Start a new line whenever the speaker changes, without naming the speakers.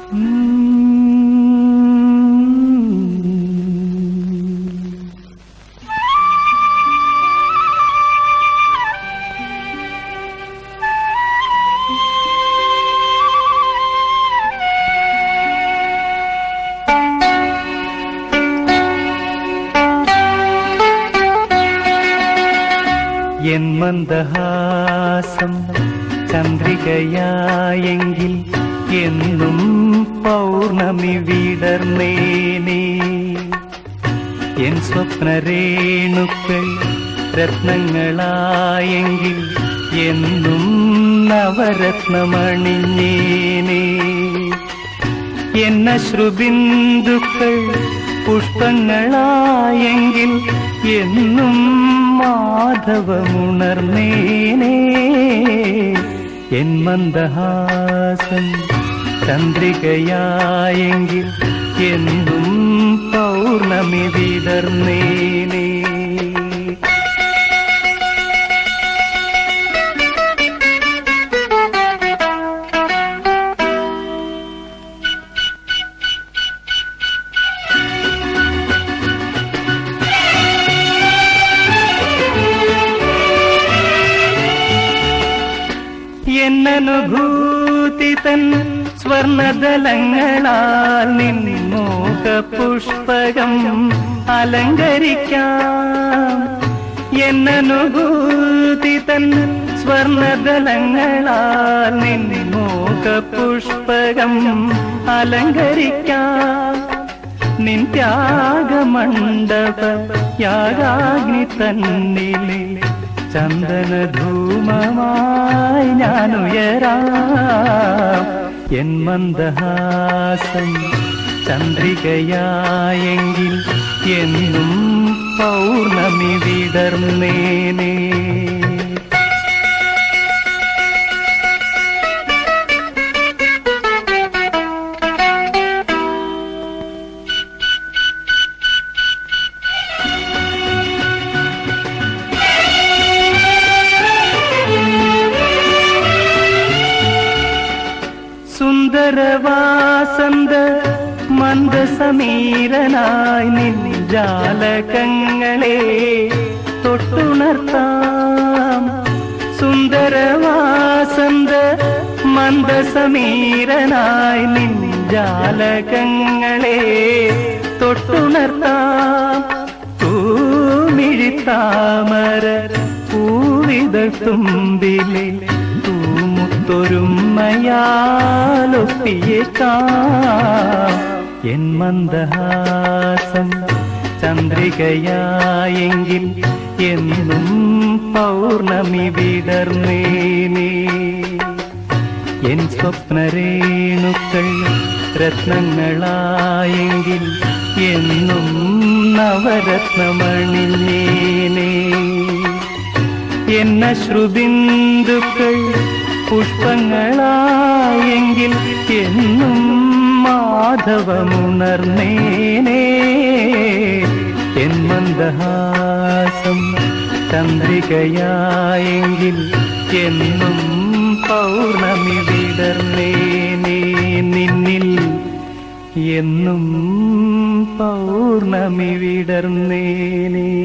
N മന്ദഹാസം ചന്ദ്രികയായെങ്കിൽ എന്നും പൗർണമി വിടർന്നേനേ N സ്വപ്നരേണുക്കൾ രത്നങ്ങളായെങ്കിൽ എന്നും നവരത്നമണിഞ്ഞേനേ എന്ന ശ്രുബിന്ദുക്കൾ പുഷ്പങ്ങളായെങ്കിൽ എന്നും മാധവമുണർന്നേനേ എൻ മന്ദഹാസം ചന്ദ്രികയായെങ്കിൽ എന്നും പൗർണമി വിടർന്നേനേ എന്നനുഭൂതി തൻ സ്വർണദലങ്ങളാൽ നിന്നോക പുഷ്പകം അലങ്കരിക്കാം എന്നനുഭൂതി തൻ സ്വർണദലങ്ങളാൽ നിന്നോക പുഷ്പകം അലങ്കരിക്കാം നിൻ ത്യാഗമണ്ഡപ യാഗാഗ്നി തന്നിലെ ചന്ദനധൂമമായി ഞാനുയരാം എൻ മന്ദഹാസം ചന്ദ്രികയായെങ്കിൽ എന്നും പൗർണമി വിടർന്നേനേ സുന്ദരവാസന്ത മന്ദസമീരനായി നിൻ ജാലകങ്ങളെ തൊട്ടുണർത്താം സുന്ദരവാസന്ത മന്ദസമീരനായി നിൻ ജാലകങ്ങളെ തൊട്ടുണർത്താം തൂമിഴിത്താമര പൂവിതൾ തുമ്പിലെ തൂമുത്തൊരുമയാലൊപ്പിയേക്കാം എൻ മന്ദഹാസം ചന്ദ്രികയായെങ്കിൽ എന്നും പൗർണമി വിടർന്നേനേ എൻ സ്വപ്നരേണുക്കൾ രത്നങ്ങളായെങ്കിൽ എന്നും നവരത്നമണിഞ്ഞേനേ എന്ന ശ്രുബിന്ദുക്കൾ പുഷ്പങ്ങളായെങ്കിൽ എന്നും മാധവമുണർന്നേനേ എൻ മന്ദഹാസം ചന്ദ്രികയായെങ്കിൽ എന്നും പൗർണമി വിടർന്നേനേ നിന്നിൽ എന്നും പൗർണമി വിടർന്നേനേ